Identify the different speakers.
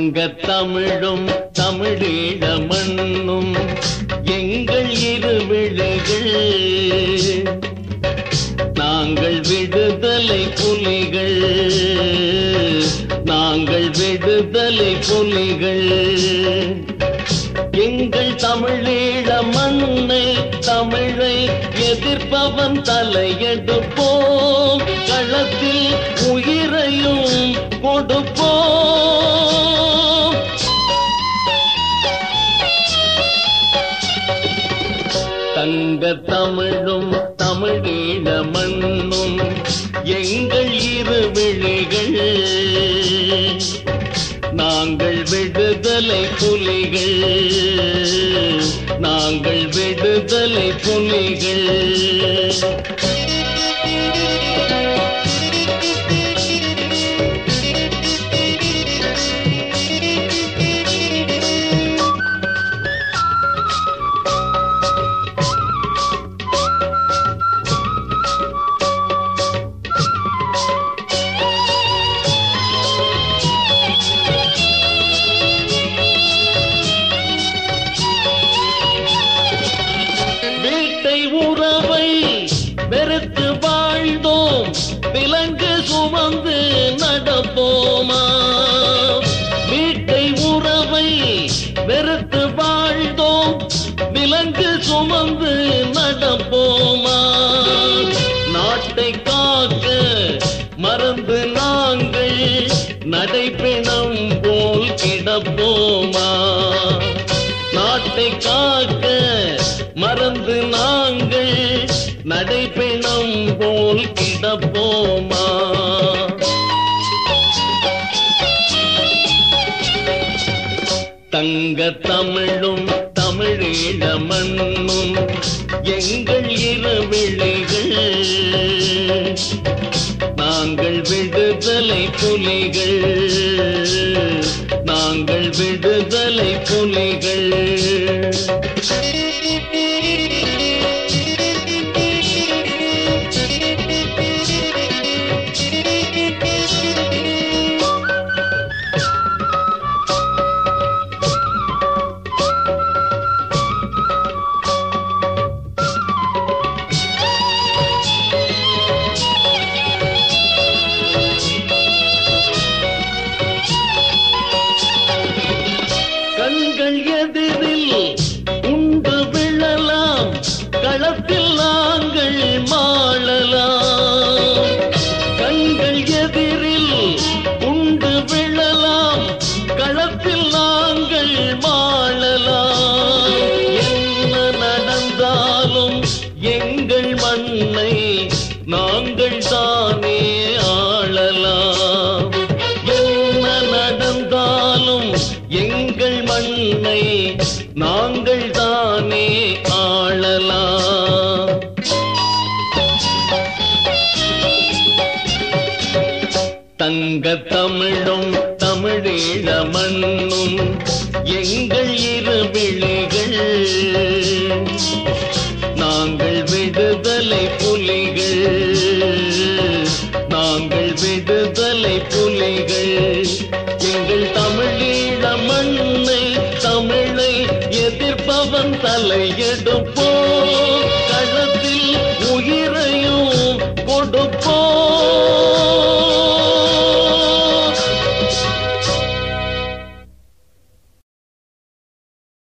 Speaker 1: தங்க தமிழும் தமிழீழ மண்ணும் எங்கள் இருவிழிகள் நாங்கள் விடுதலை புலிகள் நாங்கள் விடுதலை புலிகள் எங்கள் தமிழீழ மண்ணை தமிழை எதிர்ப்பவன் தலையெடுப்போம் களத்தில் உயிரையும் கொடுப்போம் தங்க தமிழும் தமிழீழ மண்ணும் எங்கள் இருவிழிகள் நாங்கள் விடுதலை புலிகள் நாங்கள் விடுதலை புலிகள் வீட்டை உறவை வெறுத்து வாழ்ந்தோம் விலங்கு சுமந்து நடப்போமா வீட்டை உறவை வெறுத்து வாழ்ந்தோம் விலங்கு சுமந்து நடப்போமா நாட்டை காக்க மறந்து நாங்கள் நடைபெணம் போல் கிடப்போமா நாட்டை காக்க மறந்து நாங்கள் நடைபெணம் போல் கிடப்போமா தங்க தமிழும் தமிழீழ மண்ணும் எங்கள் இருவிழிகள் நாங்கள் விடுதலை புலிகள் நாங்கள் விடுதலை புலிகள் கண்கள் எதிரில் உண்டு விழலாம் களத்தில் நாங்கள் மாளலாம் கண்கள் எதிரில் உண்டு விழலாம் களத்தில் நாங்கள் மாளலாம் என்ன நடந்தாலும் எங்கள் மண்ணை நாங்கள் தானே ஆளலாம் என்ன நடந்தாலும் எங்கள் மண்ணை நாங்கள் தானே ஆளலாம் தங்க தமிழும் தமிழீழ மண்ணும் எங்கள் இருவிழிகள் நாங்கள் விடுதலை புலிகள் நாங்கள் விடுதலை புலிகள்